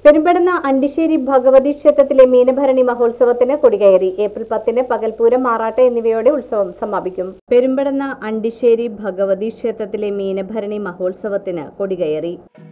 പെരുമ്പടന്ന അണ്ടിശ്ശേരി ഭഗവതി ക്ഷേത്രത്തിലെ മീനഭരണി മഹോത്സവത്തിന് കൊടികയറി ഏപ്രിൽ പത്തിന് പകൽപൂരം മാറാട്ട് എന്നിവയോടെ ഉത്സവം സമാപിക്കും പെരുമ്പടന്ന അണ്ടിശ്ശേരി ഭഗവതി ക്ഷേത്രത്തിലെ മീനഭരണി മഹോത്സവത്തിന് കൊടികയറി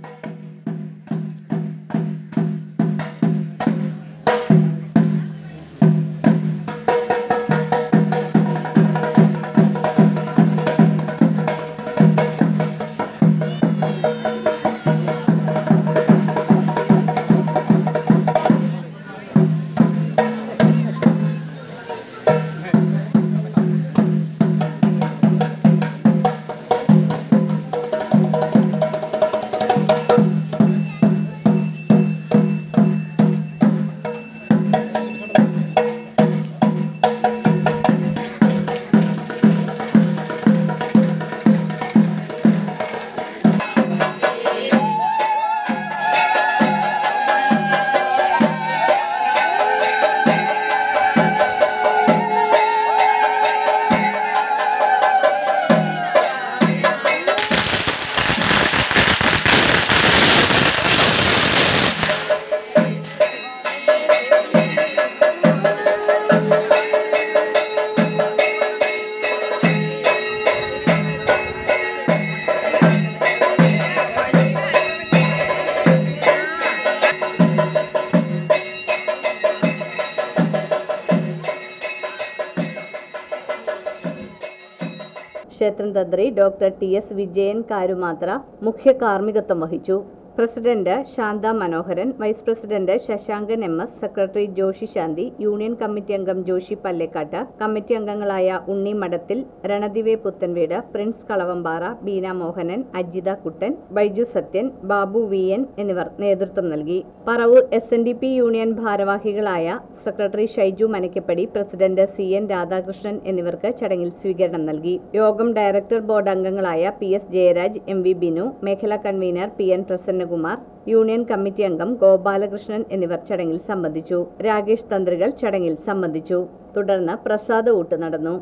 ക്ഷേത്രം തന്ത്രി doctor T S Vijayan Karumathra മുഖ്യ കാർമ്മികത്വം വഹിച്ചു president Shantha Manoharan vice president Sasankan M S secretary Joshi Shanthi union committee അംഗം ജോഷി പല്ലേക്കാട്ട് കമ്മിറ്റി അംഗങ്ങളായ Unni Madathil Ranadive Puthenveedu Prince Kalavampara Beena Mohanan Ajitha Kuttan Baiju Sathyan Babu V N എന്നിവർ നേതൃത്വം നൽകി Paravur S N D P union ഭാരവാഹികളായ secretary Shaiju Manakkappadi president C N Radhakrishnan എന്നിവർക്ക് ചടങ്ങിൽ സ്വീകരണം നൽകി യോഗം ഡയറക്ടർ ബോർഡ് അംഗങ്ങളായ P S Jayaraj M V Binu മേഖലാ convenor P N Prasannakumar union committee അംഗം ഗോപാലകൃഷ്ണൻ എന്നിവർ ചടങ്ങിൽ സംബന്ധിച്ചു രാകേഷ് തന്ത്രികൾ ചടങ്ങിൽ സംബന്ധിച്ചു തുടർന്ന് പ്രസാദ ഊട്ട് നടന്നു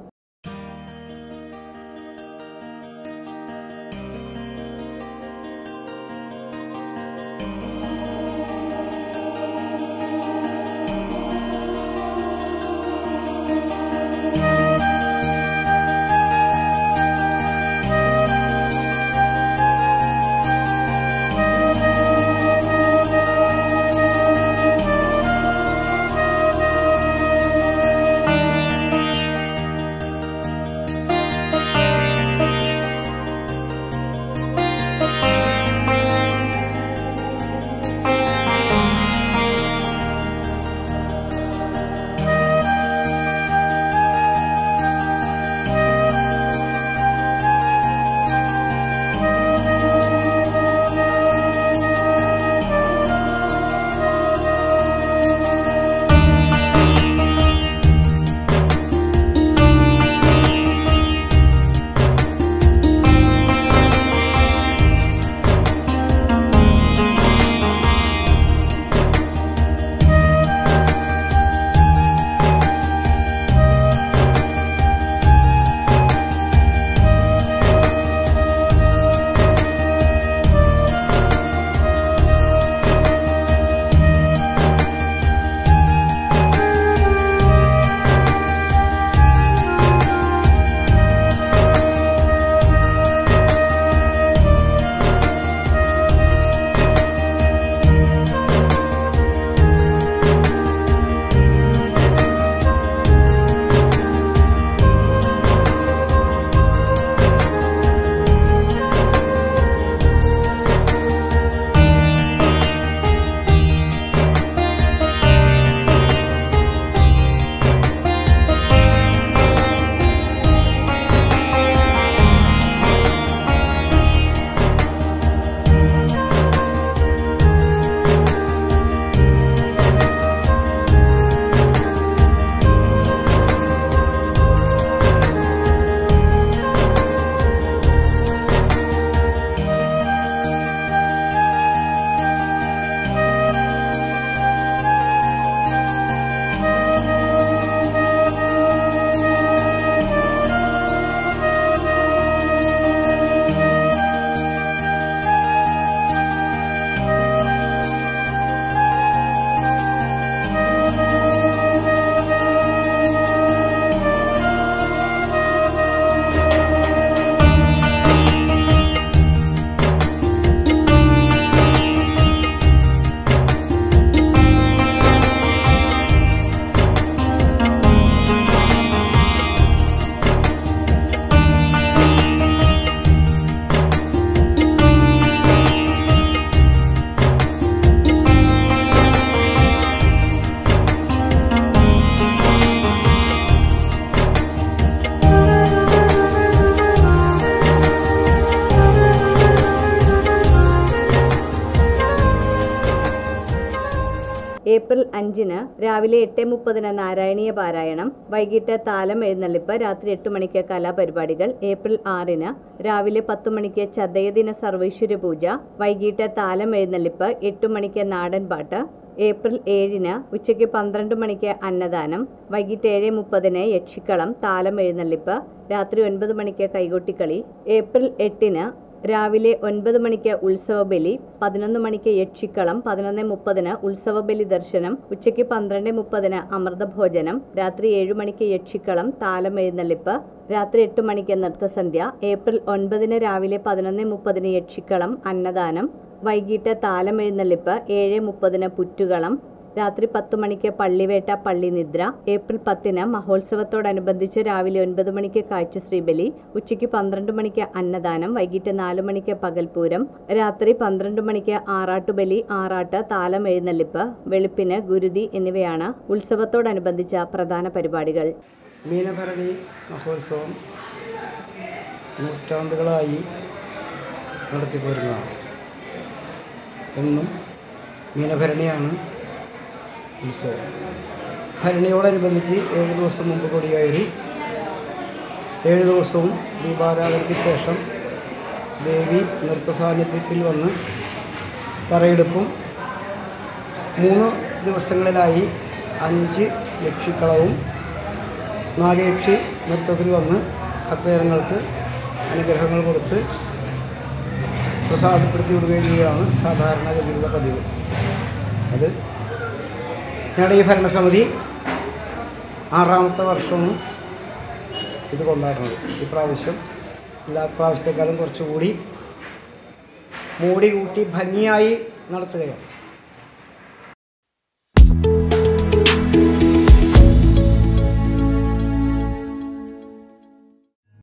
ഏപ്രിൽ അഞ്ചിന് രാവിലെ എട്ട് മുപ്പതിന് നാരായണീയ പാരായണം വൈകിട്ട് താലം എഴുന്നള്ളിപ്പ് രാത്രി എട്ട് മണിക്ക് കലാപരിപാടികൾ ഏപ്രിൽ ആറിന് രാവിലെ പത്ത് മണിക്ക് ചതയദിന സർവൈശ്വര്യ പൂജ വൈകിട്ട് താലം എഴുന്നള്ളിപ്പ് എട്ട് മണിക്ക് നാടൻ പാട്ട് ഏപ്രിൽ ഏഴിന് ഉച്ചയ്ക്ക് പന്ത്രണ്ട് മണിക്ക് അന്നദാനം വൈകിട്ട് ഏഴ് മുപ്പതിന് യക്ഷിക്കളം താലം എഴുന്നള്ളിപ്പ് രാത്രി ഒൻപത് മണിക്ക് കൈകൊട്ടിക്കളി ഏപ്രിൽ എട്ടിന് രാവിലെ ഒൻപത് മണിക്ക് ഉത്സവബലി പതിനൊന്ന് മണിക്ക് യക്ഷിക്കളം പതിനൊന്ന് മുപ്പതിന് ഉത്സവബലി ദർശനം ഉച്ചയ്ക്ക് പന്ത്രണ്ട് മുപ്പതിന് അമൃതഭോജനം രാത്രി ഏഴ് മണിക്ക് യക്ഷിക്കളം താലം എഴുന്നള്ളിപ്പ് രാത്രി എട്ട് മണിക്ക് നൃത്തസന്ധ്യ ഏപ്രിൽ ഒൻപതിന് രാവിലെ പതിനൊന്ന് മുപ്പതിന് യക്ഷിക്കളം അന്നദാനം വൈകിട്ട് താലം എഴുന്നള്ളിപ്പ് ഏഴ് മുപ്പതിന് പുറ്റുകളം രാത്രി പത്ത് മണിക്ക് പള്ളിവേട്ട പള്ളിനിദ്ര ഏപ്രിൽ പത്തിന് മഹോത്സവത്തോടനുബന്ധിച്ച് രാവിലെ ഒൻപത് മണിക്ക് കാഴ്ചശ്രീബലി ഉച്ചയ്ക്ക് പന്ത്രണ്ട് മണിക്ക് അന്നദാനം വൈകിട്ട് നാല് മണിക്ക് പകൽപൂരം രാത്രി പന്ത്രണ്ട് മണിക്ക് ആറാട്ടുബലി ആറാട്ട് താലം എഴുന്നള്ളിപ്പ് വെളുപ്പിന് ഗുരുതി എന്നിവയാണ് ഉത്സവത്തോടനുബന്ധിച്ച പ്രധാന പരിപാടികൾ മീനഭരണി മഹോത്സവം നൂറ്റാണ്ടുകളായി നടത്തിപ്പോരുന്നതാണ് എന്നും മീനഭരണിയാണ് ഉത്സവം ഭരണിയോടനുബന്ധിച്ച് ഏഴ് ദിവസം മുമ്പ് കൊടികയറി ഏഴ് ദിവസവും ദീപാരാധനയ്ക്ക് ശേഷം ദേവി നൃത്ത സാന്നിധ്യത്തിൽ വന്ന് പറയെടുപ്പും മൂന്ന് ദിവസങ്ങളിലായി അഞ്ച് യക്ഷിക്കളവും നാഗയക്ഷി നൃത്തത്തിൽ വന്ന് ഭക്തജനങ്ങൾക്ക് അനുഗ്രഹങ്ങൾ കൊടുത്ത് പ്രസാദപ്പെടുത്തി വിടുകയും ചെയ്യുകയാണ് സാധാരണഗതിയിലുള്ള പതിവ് അത് ഞങ്ങളുടെ ഈ ഭരണസമിതി ആറാമത്തെ വർഷമാണ് ഇത് കൊണ്ടാടുന്നത് ഈ പ്രാവശ്യം എല്ലാ പ്രാവശ്യത്തെക്കാളും കുറച്ചുകൂടി മൂടി കൂട്ടി ഭംഗിയായി നടത്തുകയാണ്